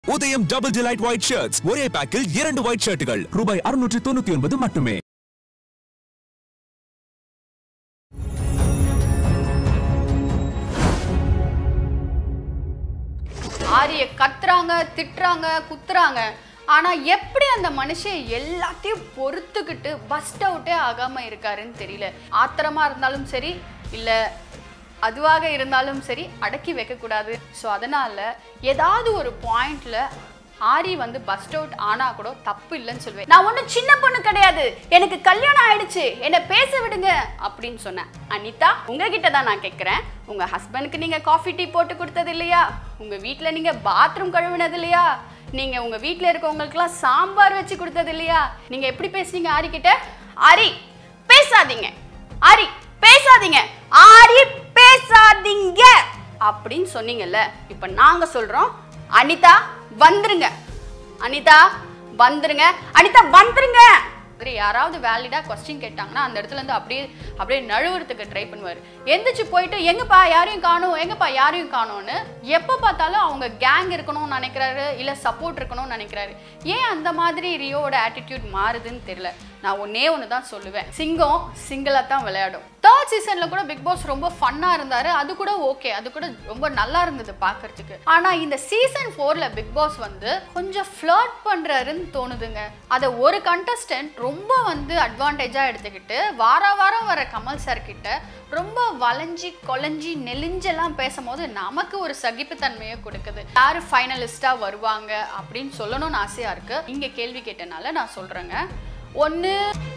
உதயம் double delight white shirts ஒரே பேக்கில் இரண்டு ஒயிட் ஷர்ட்டுகள் ரூபாய் அறுநூற்று தொண்ணூத்தி ஒன்பது மட்டுமே ஆரிய கத்துறாங்க திட்டுறாங்க குத்துறாங்க ஆனா எப்படி அந்த மனுஷன் எல்லாத்தையும் பொறுத்துக்கிட்டு பஸ்ட் அவுட்டே ஆகாம இருக்காருன்னு தெரியல ஆத்திரமா இருந்தாலும் சரி இல்ல அதுவாக இருந்தாலும் சரி அடக்கி வைக்கக்கூடாது ஸோ அதனால ஏதாவது ஒரு பாயிண்ட்ல ஆரி வந்து பஸ்ட் அவுட் ஆனா கூட தப்பு இல்லைன்னு சொல்லுவேன் நான் ஒன்றும் சின்ன பொண்ணு கிடையாது எனக்கு கல்யாணம் ஆயிடுச்சு என்னை பேச விடுங்க அப்படின்னு சொன்னேன் அனிதா உங்ககிட்ட தான் நான் கேட்குறேன் உங்க ஹஸ்பண்டுக்கு நீங்க காஃபி டீ போட்டு கொடுத்தது இல்லையா உங்க வீட்டில் நீங்க பாத்ரூம் கழுவினது இல்லையா நீங்க உங்க வீட்டில் இருக்கவங்களுக்குலாம் சாம்பார் வச்சு கொடுத்தது இல்லையா நீங்க எப்படி பேசுனீங்க ஆரி கிட்ட ஆரி பேசாதீங்க ஆரி பேசாதீங்க ஆரி பேசாதீங்க அப்படின்னு சொன்னீங்கல்ல இப்போ நாங்க சொல்றோம் அனிதா வந்துருங்க அனிதா வந்துருங்க அனிதா வந்துருங்க சரி யாராவது வேலிடா கொஸ்டின் கேட்டாங்கன்னா அந்த இடத்துல இருந்து அப்படியே அப்படியே நழுவுறதுக்கு ட்ரை பண்ணுவார் எந்திரிச்சு போயிட்டு எங்கப்பா யாரையும் காணும் எங்கப்பா யாரையும் காணோன்னு எப்போ பார்த்தாலும் அவங்க கேங் இருக்கணும்னு நினைக்கிறாரு இல்லை சப்போர்ட் இருக்கணும்னு நினைக்கிறாரு ஏன் அந்த மாதிரி ரியோவோட ஆட்டிடியூட் மாறுதுன்னு தெரியல நான் ஒன்னே ஒன்று தான் சொல்லுவேன் சிங்கம் சிங்கிளாக தான் விளையாடும் தேர்ட் சீசனில் கூட பிக் பாஸ் ரொம்ப ஃபன்னாக இருந்தார் அது கூட ஓகே அது கூட ரொம்ப நல்லா இருந்தது பார்க்கறதுக்கு ஆனால் இந்த சீசன் ஃபோரில் பிக் பாஸ் வந்து கொஞ்சம் ஃப்ளர்ட் பண்ணுறாருன்னு தோணுதுங்க அதை ஒரு கண்டஸ்டன்ட் ரொம்ப வந்து அட்வான்டேஜாக எடுத்துக்கிட்டு வார வாரம் வர கமல் சார் கிட்ட ரொம்ப வளைஞ்சி கொலைஞ்சி நெலிஞ்செல்லாம் பேசும்போது நமக்கு ஒரு சகிப்புத்தன்மையை கொடுக்குது யார் ஃபைனலிஸ்டாக வருவாங்க அப்படின்னு சொல்லணும்னு ஆசையாக இருக்கு இங்கே கேள்வி கேட்டனால நான் சொல்கிறேங்க ஒன்று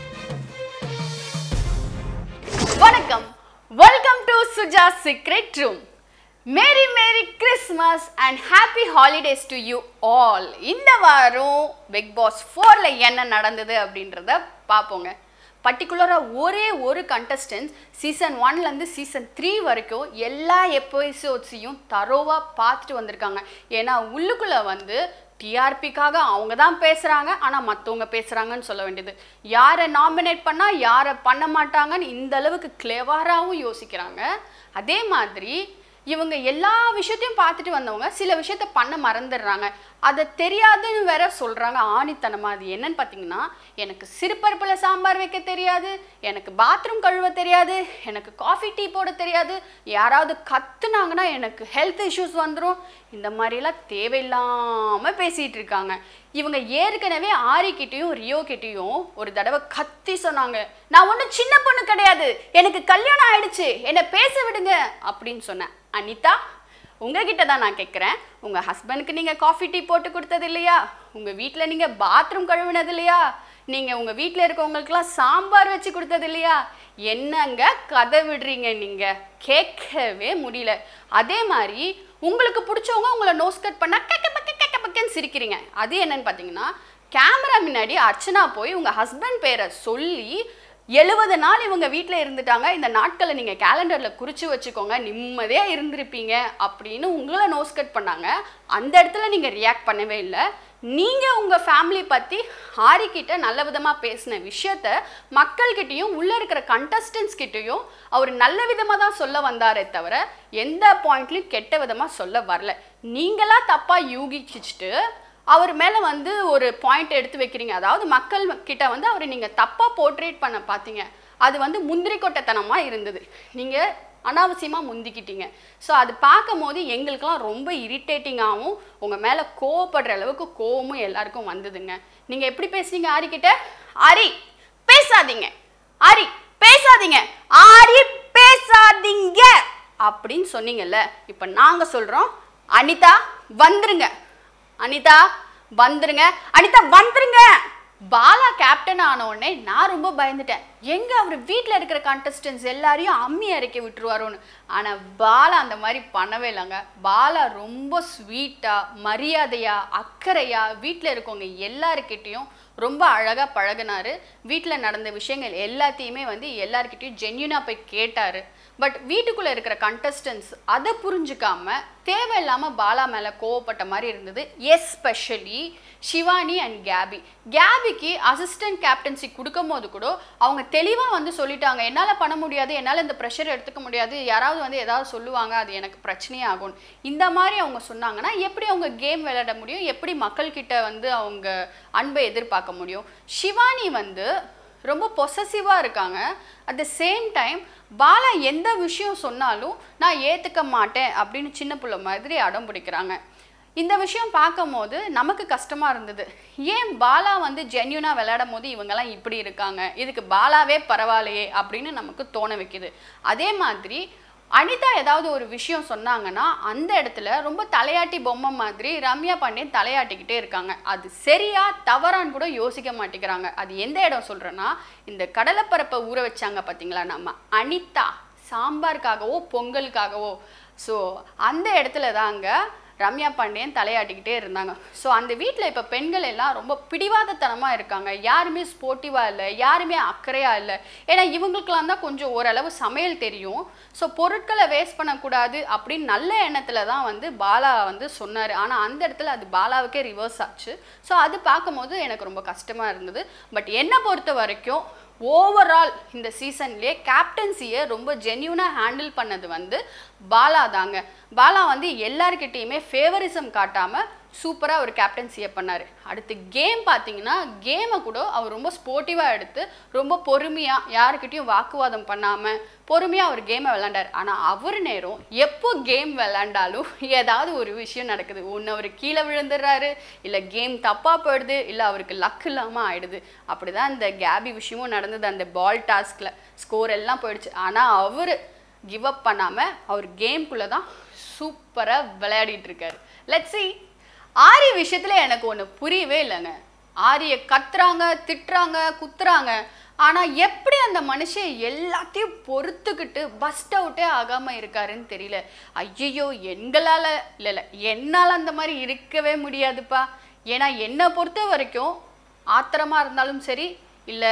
வணக்கம் welcome to Suja secret room merry merry Christmas and happy holidays to you all இந்த வாரம் பிக் பாஸ் ஃபோரில் என்ன நடந்தது அப்படின்றத பார்ப்போங்க பர்டிகுலராக ஒரே ஒரு கண்டஸ்டன்ஸ் சீசன் ஒன்லேருந்து சீசன் த்ரீ வரைக்கும் எல்லா எபிசோட்ஸையும் தரோவாக பார்த்துட்டு வந்திருக்காங்க ஏன்னா உள்ளுக்குள்ளே வந்து டிஆர்பிக்காக அவங்க தான் பேசுகிறாங்க ஆனால் மற்றவங்க பேசுகிறாங்கன்னு சொல்ல வேண்டியது யாரை நாமினேட் பண்ணால் யாரை பண்ண மாட்டாங்கன்னு இந்த அளவுக்கு கிளவராகவும் யோசிக்கிறாங்க அதே மாதிரி இவங்க எல்லா விஷயத்தையும் பார்த்துட்டு வந்தவங்க சில விஷயத்த பண்ண மறந்துடுறாங்க அதை தெரியாதுன்னு வேற சொல்கிறாங்க ஆணித்தனமா அது என்னன்னு பார்த்தீங்கன்னா எனக்கு சிறுபருப்பில் சாம்பார் வைக்க தெரியாது எனக்கு பாத்ரூம் கழுவ தெரியாது எனக்கு காஃபி டீ போட தெரியாது யாராவது கத்துனாங்கன்னா எனக்கு ஹெல்த் இஷ்யூஸ் வந்துடும் இந்த மாதிரிலாம் தேவையில்லாமல் பேசிகிட்டு இருக்காங்க இவங்க ஏற்கனவே ஆரிக்கிட்டேயும் ரியோ கிட்டேயும் ஒரு தடவை கத்தி சொன்னாங்க நான் ஒன்றும் சின்ன பொண்ணு கிடையாது எனக்கு கல்யாணம் ஆயிடுச்சு என்னை பேச விடுங்க அப்படின்னு சொன்னேன் அனிதா உங்ககிட்ட தான் நான் கேட்குறேன் உங்கள் ஹஸ்பண்டுக்கு நீங்கள் காஃபி டீ போட்டு கொடுத்தது இல்லையா உங்கள் வீட்டில் நீங்கள் பாத்ரூம் கழுவினது இல்லையா நீங்கள் உங்கள் வீட்டில் இருக்கவங்களுக்குலாம் சாம்பார் வச்சு கொடுத்தது இல்லையா என்னங்க கதை விடுறீங்க நீங்கள் கேட்கவே முடியல அதே மாதிரி உங்களுக்கு பிடிச்சவங்க உங்களை நோஸ் கட் பண்ணால் கேட்க பக்க கேட்க பக்கன்னு சிரிக்கிறீங்க அது என்னன்னு பார்த்தீங்கன்னா கேமரா முன்னாடி அர்ச்சனா போய் உங்கள் ஹஸ்பண்ட் பேரை சொல்லி எழுபது நாள் இவங்க வீட்டில் இருந்துட்டாங்க இந்த நாட்களை நீங்கள் கேலண்டரில் குறித்து வச்சுக்கோங்க நிம்மதியாக இருந்திருப்பீங்க அப்படின்னு உங்களை நோஸ் கட் பண்ணாங்க அந்த இடத்துல நீங்கள் ரியாக்ட் பண்ணவே இல்லை நீங்கள் உங்கள் ஃபேமிலி பற்றி ஹாரிக்கிட்ட நல்ல விதமாக பேசின விஷயத்த மக்கள்கிட்டையும் உள்ளே இருக்கிற கண்டஸ்டன்ஸ் கிட்டேயும் அவர் நல்ல விதமாக தான் சொல்ல வந்தாரே தவிர எந்த பாயிண்ட்லையும் கெட்ட விதமாக சொல்ல வரல நீங்களா தப்பாக யூகிச்சிட்டு அவர் மேலே வந்து ஒரு பாயிண்ட் எடுத்து வைக்கிறீங்க அதாவது மக்கள் கிட்ட வந்து அவரை நீங்கள் தப்பாக போர்ட்ரேட் பண்ண பார்த்தீங்க அது வந்து முந்திரி கொட்டைத்தனமாக இருந்தது நீங்கள் அனாவசியமாக முந்திக்கிட்டீங்க ஸோ அது பார்க்கும் போது எங்களுக்கெல்லாம் ரொம்ப இரிட்டேட்டிங்காகவும் உங்கள் மேலே கோவப்படுற அளவுக்கு கோவமும் எல்லாருக்கும் வந்ததுங்க நீங்கள் எப்படி பேசுனீங்க ஆரி கிட்ட ஆரி பேசாதீங்க ஆரி பேசாதீங்க ஆரி பேசாதீங்க அப்படின்னு சொன்னீங்கல்ல இப்போ நாங்கள் சொல்கிறோம் அனிதா வந்துருங்க அனிதா வந்துருங்க அனிதா வந்துருங்க பாலா கேப்டன் ஆன உடனே நான் ரொம்ப பயந்துட்டேன் எங்க அவர் வீட்டில் இருக்கிற கண்டஸ்டன்ஸ் எல்லாரையும் அம்மி அரைக்க விட்டுருவாரோன்னு ஆனால் பாலா அந்த மாதிரி பண்ணவே இல்லைங்க பாலா ரொம்ப ஸ்வீட்டாக மரியாதையா அக்கறையா வீட்டில் இருக்கவங்க எல்லாருக்கிட்டேயும் ரொம்ப அழகாக பழகினாரு வீட்டில் நடந்த விஷயங்கள் எல்லாத்தையுமே வந்து எல்லாருக்கிட்டையும் ஜென்யூனாக போய் கேட்டார் பட் வீட்டுக்குள்ளே இருக்கிற கண்டஸ்டன்ஸ் அதை புரிஞ்சுக்காம தேவையில்லாமல் பாலா மேலே கோவப்பட்ட மாதிரி இருந்தது எஸ்பெஷலி ஷிவானி அண்ட் கேபி கேபிக்கு அசிஸ்டன்ட் கேப்டன்சி கொடுக்கும் போது கூட அவங்க தெளிவாக வந்து சொல்லிட்டாங்க என்னால் பண்ண முடியாது என்னால் இந்த ப்ரெஷர் எடுத்துக்க முடியாது யாராவது வந்து ஏதாவது சொல்லுவாங்க அது எனக்கு பிரச்சனையே ஆகும் இந்த மாதிரி அவங்க சொன்னாங்கன்னா எப்படி அவங்க கேம் விளையாட முடியும் எப்படி மக்கள்கிட்ட வந்து அவங்க அன்பை எதிர்பார்க்க முடியும் ஷிவானி வந்து ரொம்ப பொசசிவாக இருக்காங்க at the same time Bala எந்த விஷயம் சொன்னாலும் நான் ஏற்றுக்க மாட்டேன் அப்படின்னு சின்ன பிள்ளை மாதிரி அடம் பிடிக்கிறாங்க இந்த விஷயம் பார்க்கும்போது நமக்கு கஷ்டமாக இருந்தது ஏன் பாலா வந்து ஜென்யூனாக விளையாடும் போது இவங்கெல்லாம் இப்படி இருக்காங்க இதுக்கு பாலாவே பரவாயில்லையே அப்படின்னு நமக்கு தோண வைக்குது அதே மாதிரி அனிதா ஏதாவது ஒரு விஷயம் சொன்னாங்கன்னா அந்த இடத்துல ரொம்ப தலையாட்டி பொம்மை மாதிரி ரம்யா பாண்டியன் தலையாட்டிக்கிட்டே இருக்காங்க அது சரியா தவறான்னு கூட யோசிக்க மாட்டேங்கிறாங்க அது எந்த இடம் சொல்கிறேன்னா இந்த கடலைப்பரப்பை ஊற வச்சாங்க பார்த்தீங்களா நம்ம அனிதா சாம்பாருக்காகவோ பொங்கலுக்காகவோ ஸோ அந்த இடத்துல தாங்க ரம்யா பாண்டியன் தலையாட்டிக்கிட்டே இருந்தாங்க ஸோ அந்த வீட்டில் இப்போ பெண்கள் எல்லாம் ரொம்ப பிடிவாதத்தனமாக இருக்காங்க யாருமே ஸ்போர்ட்டிவாக இல்லை யாருமே அக்கறையாக இல்லை ஏன்னா இவங்களுக்கெல்லாம் தான் கொஞ்சம் ஓரளவு சமையல் தெரியும் ஸோ பொருட்களை வேஸ்ட் பண்ணக்கூடாது அப்படின்னு நல்ல எண்ணத்தில் தான் வந்து பாலா வந்து சொன்னார் ஆனால் அந்த இடத்துல அது பாலாவுக்கே ரிவர்ஸ் ஆச்சு ஸோ அது பார்க்கும்போது எனக்கு ரொம்ப கஷ்டமாக இருந்தது பட் என்னை பொறுத்த வரைக்கும் ஓவரால் இந்த சீசன்லேயே கேப்டன்சியை ரொம்ப ஜென்யூனாக ஹேண்டில் பண்ணது வந்து பாலா தாங்க பாலா வந்து எல்லாருக்கிட்டேயுமே ஃபேவரிசம் காட்டாமல் சூப்பராக ஒரு கேப்டன்சியை பண்ணார் அடுத்து கேம் பார்த்தீங்கன்னா கேமை கூட அவர் ரொம்ப ஸ்போர்ட்டிவாக எடுத்து ரொம்ப பொறுமையாக யாருக்கிட்டையும் வாக்குவாதம் பண்ணாமல் பொறுமையாக அவர் கேமை விளாண்டார் ஆனால் அவர் நேரம் எப்போ கேம் விளாண்டாலும் ஏதாவது ஒரு விஷயம் நடக்குது ஒன்று அவர் கீழே விழுந்துடுறாரு இல்லை கேம் தப்பாக போயிடுது இல்லை அவருக்கு லக் இல்லாமல் ஆயிடுது அப்படி தான் இந்த கேபி விஷயமும் நடந்தது அந்த பால் டாஸ்கில் ஸ்கோர் எல்லாம் போயிடுச்சு ஆனால் அவர் கிவ் அப் பண்ணாமல் அவர் கேம்குள்ளே தான் சூப்பராக விளையாடிட்டு இருக்காரு லெட்ஸ் see ஆரி விஷயத்தில் எனக்கு ஒன்று புரியவே இல்லைங்க ஆரியை கத்துறாங்க திட்டுறாங்க குத்துறாங்க ஆனால் எப்படி அந்த மனுஷன் எல்லாத்தையும் பொறுத்துக்கிட்டு பஸ்ட் அவுட்டே ஆகாமல் இருக்காருன்னு தெரியல ஐயையோ எங்களால் இல்லை இல்லை என்னால் அந்த மாதிரி இருக்கவே முடியாதுப்பா ஏன்னா என்னை பொறுத்த வரைக்கும் ஆத்திரமாக இருந்தாலும் சரி இல்லை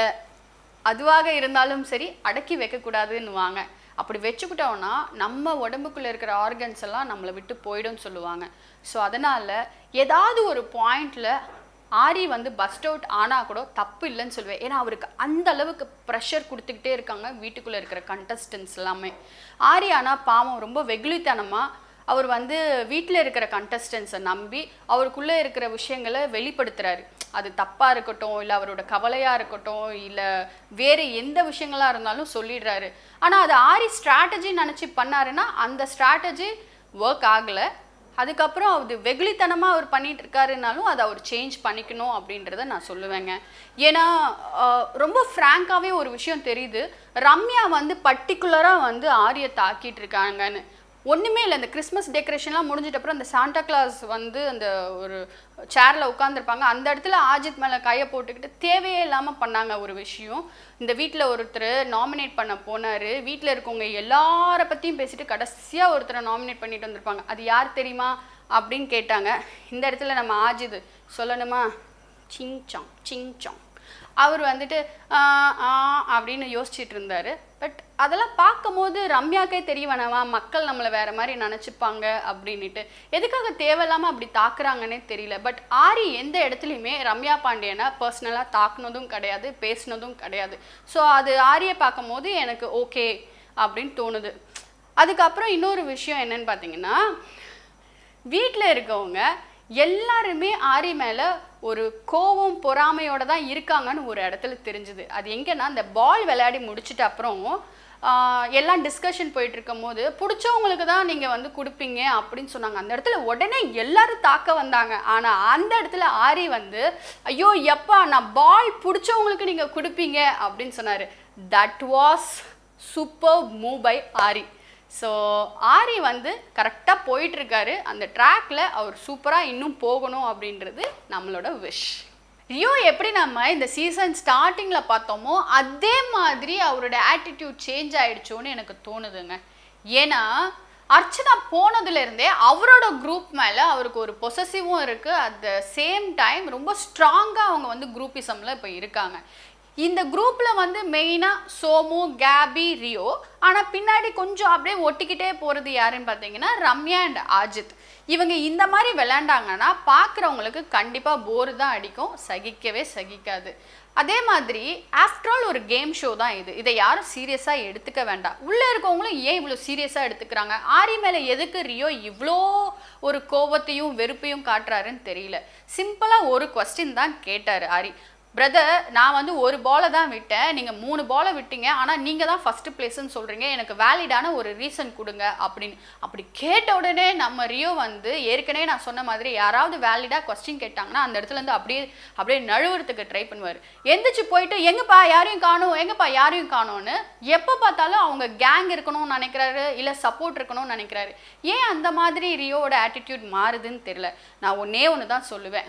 அதுவாக இருந்தாலும் சரி அடக்கி வைக்கக்கூடாதுன்னுவாங்க அப்படி வச்சுக்கிட்டோம்னா நம்ம உடம்புக்குள்ளே இருக்கிற ஆர்கன்ஸ் எல்லாம் நம்மளை விட்டு போயிடும்னு சொல்லுவாங்க ஸோ அதனால் ஏதாவது ஒரு பாயிண்டில் ஆரி வந்து பஸ்ட் அவுட் ஆனால் கூட தப்பு இல்லைன்னு சொல்லுவேன் ஏன்னா அவருக்கு அந்த அளவுக்கு ப்ரெஷர் கொடுத்துக்கிட்டே இருக்காங்க வீட்டுக்குள்ளே இருக்கிற கண்டஸ்டன்ஸ் எல்லாமே ஆரி ஆனால் பாவம் ரொம்ப வெகுளித்தனமாக அவர் வந்து வீட்டில் இருக்கிற கண்டஸ்டன்ஸை நம்பி அவருக்குள்ளே இருக்கிற விஷயங்களை வெளிப்படுத்துறாரு அது தப்பாக இருக்கட்டும் இல்லை அவரோட கவலையாக இருக்கட்டும் இல்லை வேறு எந்த விஷயங்களா இருந்தாலும் சொல்லிடுறாரு ஆனால் அது ஆரி ஸ்ட்ராட்டஜி நினச்சி பண்ணாருன்னா அந்த ஸ்ட்ராட்டஜி ஒர்க் ஆகலை அதுக்கப்புறம் அது வெகுளித்தனமாக அவர் பண்ணிட்டு இருக்காருனாலும் அதை அவர் சேஞ்ச் பண்ணிக்கணும் அப்படின்றத நான் சொல்லுவேங்க ஏன்னா ஆஹ், ரொம்ப ஃப்ராங்காகவே ஒரு விஷயம் தெரியுது ரம்யா வந்து பர்டிகுலராக வந்து ஆரியை தாக்கிட்டு இருக்காங்கன்னு ஒன்றுமே இல்லை இந்த கிறிஸ்மஸ் டெக்கரேஷன்லாம் முடிஞ்சிட்ட அப்புறம் அந்த சாண்டா கிளாஸ் வந்து அந்த ஒரு சேரில் உட்காந்துருப்பாங்க அந்த இடத்துல ஆஜித் மேலே கையை போட்டுக்கிட்டு தேவையே இல்லாமல் பண்ணாங்க ஒரு விஷயம் இந்த வீட்டில் ஒருத்தர் நாமினேட் பண்ண போனார் வீட்டில் இருக்கவங்க எல்லார பற்றியும் பேசிட்டு கடைசியாக ஒருத்தரை நாமினேட் பண்ணிட்டு வந்திருப்பாங்க அது யார் தெரியுமா அப்படின்னு கேட்டாங்க இந்த இடத்துல நம்ம ஆஜித் சொல்லணுமா சிங்சாங் சிங்சாங் அவர் வந்துட்டு ஆ, ஆ அப்படின்னு யோசிச்சுட்டு இருந்தாரு பட் அதெல்லாம் பார்க்கும்போது ரம்யாக்கே தெரிய வேணாமா மக்கள் நம்மளை வேற மாதிரி நினச்சிப்பாங்க அப்படின்னுட்டு எதுக்காக தேவையில்லாமல் அப்படி தாக்குறாங்கன்னே தெரியல பட் ஆரி எந்த இடத்துலையுமே ரம்யா பாண்டியனை பர்சனலாக தாக்குனதும் கிடையாது பேசுனதும் கிடையாது ஸோ அது ஆரியை பார்க்கும்போது எனக்கு ஓகே அப்படின்னு தோணுது அதுக்கப்புறம் இன்னொரு விஷயம் என்னன்னு பார்த்தீங்கன்னா வீட்டில் இருக்கவங்க எல்லாருமே ஆரி மேலே ஒரு கோவம் பொறாமையோட தான் இருக்காங்கன்னு ஒரு இடத்துல தெரிஞ்சுது அது எங்கன்னா அந்த பால் விளையாடி முடிச்சிட்ட அப்புறம் ஆஹ், எல்லாம் டிஸ்கஷன் போயிட்டு இருக்கும் போது பிடிச்சவங்களுக்கு தான் நீங்கள் வந்து கொடுப்பீங்க அப்படின்னு சொன்னாங்க அந்த இடத்துல உடனே எல்லாரும் தாக்க வந்தாங்க ஆனால் அந்த இடத்துல ஆரி வந்து ஐயோ எப்பா நான் பால் பிடிச்சவங்களுக்கு நீங்கள் கொடுப்பீங்க அப்படின்னு சொன்னார் that was super move by Aari so Aari வந்து கரெக்டாக போயிட்டுருக்காரு அந்த ட்ராக்ல அவர் சூப்பராக இன்னும் போகணும் அப்படின்றது நம்மளோட விஷ் ரியோ எப்படி நம்ம இந்த சீசன் ஸ்டார்டிங்கில் பார்த்தோமோ அதே மாதிரி அவரோட ஆட்டிடியூட் சேஞ்ச் ஆயிடுச்சோன்னு எனக்கு தோணுதுங்க ஏன்னா அர்ச்சனா போனதுலேருந்தே அவரோட குரூப் மேலே அவருக்கு ஒரு பொசசிவும் இருக்குது அட் த சேம் டைம் ரொம்ப ஸ்ட்ராங்காக அவங்க வந்து குரூப்பிசமில் இப்போ இருக்காங்க இந்த குரூப்ல வந்து மெயினா சோமு கேபி ரியோ ஆனா பின்னாடி கொஞ்சம் அப்படியே ஒட்டிக்கிட்டே போறது யாருன்னு பார்த்தீங்கன்னா ரம்யா அண்ட் அஜித் இவங்க இந்த மாதிரி விளையாண்டாங்கன்னா பார்க்குறவங்களுக்கு கண்டிப்பாக போர் தான் அடிக்கும் சகிக்கவே சகிக்காது அதே மாதிரி ஆஃப்டர் ஆல் ஒரு கேம் ஷோ தான் இது இதை யாரும் சீரியஸாக எடுத்துக்க வேண்டாம் உள்ளே இருக்கவங்களும் ஏன் இவ்வளோ சீரியஸாக எடுத்துக்கிறாங்க ஆரி மேலே எதுக்கு ரியோ இவ்வளோ ஒரு கோவத்தையும் வெறுப்பையும் காட்டுறாருன்னு தெரியல சிம்பிளாக ஒரு கொஸ்டின் தான் கேட்டார் ஆரி பிரதர் நான் வந்து ஒரு பாலை தான் விட்டேன் நீங்கள் மூணு பாலை விட்டீங்க ஆனால் நீங்கள் தான் ஃபஸ்ட்டு பிளேஸ்ன்னு சொல்கிறீங்க எனக்கு வேலிடான ஒரு ரீசன் கொடுங்க அப்படின்னு அப்படி கேட்ட உடனே நம்ம ரியோ வந்து ஏற்கனவே நான் சொன்ன மாதிரி யாராவது வேலிடாக கொஸ்டின் கேட்டாங்கன்னா அந்த இடத்துல இருந்து அப்படியே அப்படியே நழுவுறதுக்கு ட்ரை பண்ணுவார் எந்திரிச்சு போயிட்டு எங்கப்பா யாரையும் காணும் எங்கப்பா யாரையும் காணோன்னு எப்போ பார்த்தாலும் அவங்க கேங் இருக்கணும்னு நினைக்கிறாரு இல்லை சப்போர்ட் இருக்கணும்னு நினைக்கிறாரு ஏன் அந்த மாதிரி ரியோவோட ஆட்டிடியூட் மாறுதுன்னு தெரியல நான் ஒன்றே ஒன்று தான் சொல்லுவேன்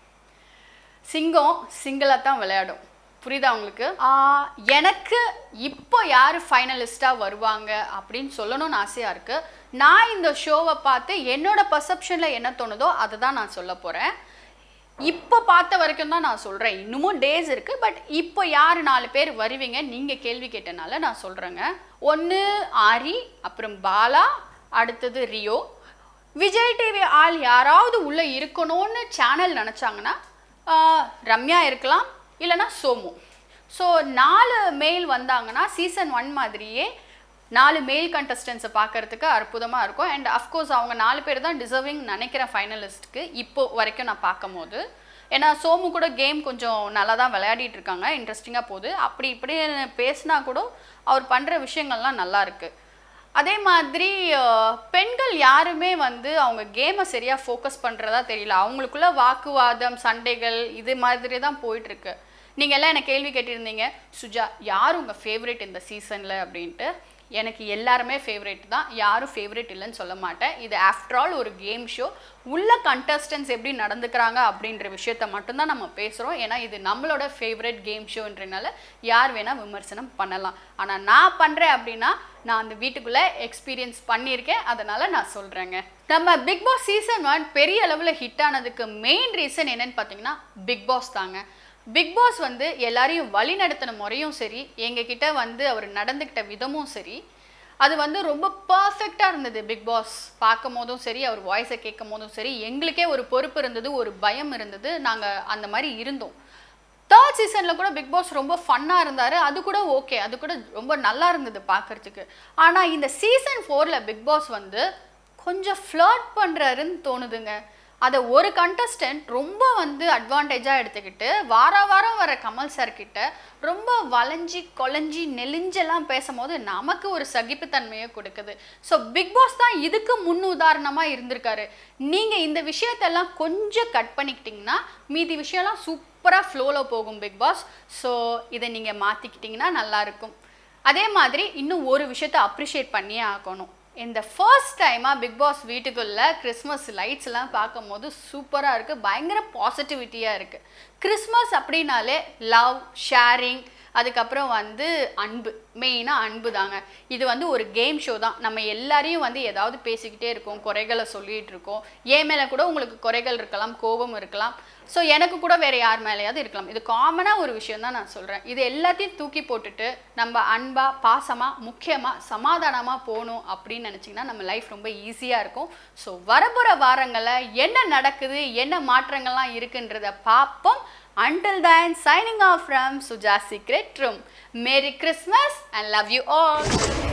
சிங்கம் சிங்கிளாக தான் விளையாடும் புரியுதா உங்களுக்கு ஆஹ் எனக்கு இப்போ யார் ஃபைனலிஸ்ட்டாக வருவாங்க அப்படின்னு சொல்லணும்னு ஆசையாக இருக்குது நான் இந்த ஷோவை பார்த்து என்னோட பர்செப்ஷனில் என்ன தோணுதோ அதை தான் நான் சொல்ல போகிறேன் இப்போ பார்த்த வரைக்கும் தான் நான் சொல்கிறேன் இன்னமும் டேஸ் இருக்குது பட் இப்போ யார் நாலு பேர் வருவீங்க நீங்கள் கேள்வி கேட்டனால நான் சொல்கிறேங்க ஒன்று ஆரி அப்புறம் பாலா அடுத்தது ரியோ விஜய் டிவி ஆள் யாராவது உள்ளே இருக்கணும்னு சேனல் நினச்சாங்கன்னா ஆஹ், ரம்யா இருக்கலாம் இல்லைன்னா சோமு ஸோ நாலு மெயில் வந்தாங்கன்னா சீசன் ஒன் மாதிரியே நாலு மெயில் கண்டஸ்டன்ஸை பார்க்கறதுக்கு அற்புதமாக இருக்கும் அண்ட் அஃப்கோர்ஸ் அவங்க நாலு பேர் தான் டிசர்விங் நினைக்கிறேன் ஃபைனலிஸ்ட்டுக்கு இப்போ வரைக்கும் நான் பார்க்கும்போது ஏன்னா சோமு கூட கேம் கொஞ்சம் நல்லா தான் விளையாடிட்டு இருக்காங்க இன்ட்ரெஸ்டிங்காக போகுது அப்படி இப்படி பேசினா கூட அவர் பண்ணுற விஷயங்கள்லாம் நல்லா இருக்கு அதே மாதிரி அஹ், பெண்கள் யாருமே வந்து அவங்க கேமை சரியாக ஃபோக்கஸ் பண்ணுறதா தெரியல அவங்களுக்குள்ள வாக்குவாதம் சண்டைகள் இது மாதிரி தான் போயிட்டுருக்கு நீங்கள் எல்லாம் என்ன கேள்வி கேட்டிருந்தீங்க சுஜா யார் உங்கள் ஃபேவரட் இந்த சீசனில் அப்படின்ட்டு எனக்கு எல்லாருமே ஃபேவரட் தான் யாரும் ஃபேவரட் இல்லைன்னு சொல்ல மாட்டேன் இது ஆஃப்டர் ஆல் ஒரு கேம் ஷோ உள்ள கண்டஸ்டன்ஸ் எப்படி நடந்துக்கிறாங்க அப்படின்ற விஷயத்த மட்டும்தான் நம்ம பேசுகிறோம் ஏன்னா இது நம்மளோட ஃபேவரட் கேம் ஷோன்றனால யார் வேணால் விமர்சனம் பண்ணலாம் ஆனால் நான் பண்ணுறேன் அப்படின்னா நான் அந்த வீட்டுக்குள்ளே எக்ஸ்பீரியன்ஸ் பண்ணியிருக்கேன் அதனால் நான் சொல்கிறேங்க நம்ம பிக் பாஸ் சீசன் ஒன் பெரிய அளவில் ஹிட் ஆனதுக்கு மெயின் ரீசன் என்னன்னு பார்த்தீங்கன்னா பிக் பாஸ் தாங்க பிக் பாஸ் வந்து எல்லாரையும் வழி நடத்தின முறையும் சரி எங்ககிட்ட வந்து அவர் நடந்துக்கிட்ட விதமும் சரி அது வந்து ரொம்ப பர்ஃபெக்டாக இருந்தது பிக் பாஸ் பார்க்கும் போதும் சரி அவர் வாய்ஸை கேட்கும் போதும் சரி எங்களுக்கே ஒரு பொறுப்பு இருந்தது ஒரு பயம் இருந்தது நாங்கள் அந்த மாதிரி இருந்தோம் தேர்ட் சீசனில் கூட பிக் பாஸ் ரொம்ப ஃபன்னாக இருந்தார் அது கூட ஓகே அது கூட ரொம்ப நல்லா இருந்தது பார்க்கறதுக்கு ஆனால் இந்த சீசன் ஃபோரில் பிக் பாஸ் வந்து கொஞ்சம் ஃப்ளர்ட் பண்ணுறாருன்னு தோணுதுங்க அதை ஒரு கண்டஸ்டன்ட் ரொம்ப வந்து அட்வான்டேஜாக எடுத்துக்கிட்டு வார வாரம் வர கமல் சார் கிட்ட ரொம்ப வளைஞ்சி கொலைஞ்சி நெலிஞ்செல்லாம் பேசும்போது நமக்கு ஒரு சகிப்புத்தன்மையை கொடுக்குது ஸோ பிக் பாஸ் தான் இதுக்கு முன் உதாரணமாக இருந்திருக்காரு நீங்கள் இந்த விஷயத்தெல்லாம் கொஞ்சம் கட் பண்ணிக்கிட்டிங்கன்னா மீதி விஷயம்லாம் சூப்பராக ஃப்ளோவில் போகும் பிக் பாஸ் ஸோ இதை நீங்கள் மாற்றிக்கிட்டிங்கன்னா நல்லாயிருக்கும் அதே மாதிரி இன்னும் ஒரு விஷயத்தை அப்ரிஷியேட் பண்ணியே ஆகணும் இந்த ஃபர்ஸ்ட் டைமாக பிக் பாஸ் வீட்டுக்குள்ளே கிறிஸ்மஸ் லைட்ஸ் எல்லாம் பார்க்கும்போது சூப்பராக இருக்குது பயங்கர பாசிட்டிவிட்டியாக இருக்குது கிறிஸ்மஸ் அப்படின்னாலே லவ் ஷேரிங் அதுக்கப்புறம் வந்து அன்பு மெயினாக அன்பு தாங்க இது வந்து ஒரு கேம் ஷோ தான் நம்ம எல்லாரையும் வந்து ஏதாவது பேசிக்கிட்டே இருக்கோம் குறைகளை சொல்லிட்டு இருக்கோம் என் மேலே கூட உங்களுக்கு குறைகள் இருக்கலாம் கோபம் இருக்கலாம் ஸோ எனக்கு கூட வேற யார் மேலேயாவது இருக்கலாம் இது காமனாக ஒரு விஷயம் தான் நான் சொல்கிறேன் இது எல்லாத்தையும் தூக்கி போட்டுட்டு நம்ம அன்பா பாசமாக முக்கியமாக சமாதானமாக போகணும் அப்படின்னு நினச்சிங்கன்னா நம்ம லைஃப் ரொம்ப ஈஸியாக இருக்கும் ஸோ வரப்போகிற வாரங்களில் என்ன நடக்குது என்ன மாற்றங்கள்லாம் இருக்குன்றத பார்ப்போம் Until then, signing off from Suja Secret Room. Merry Christmas and love you all.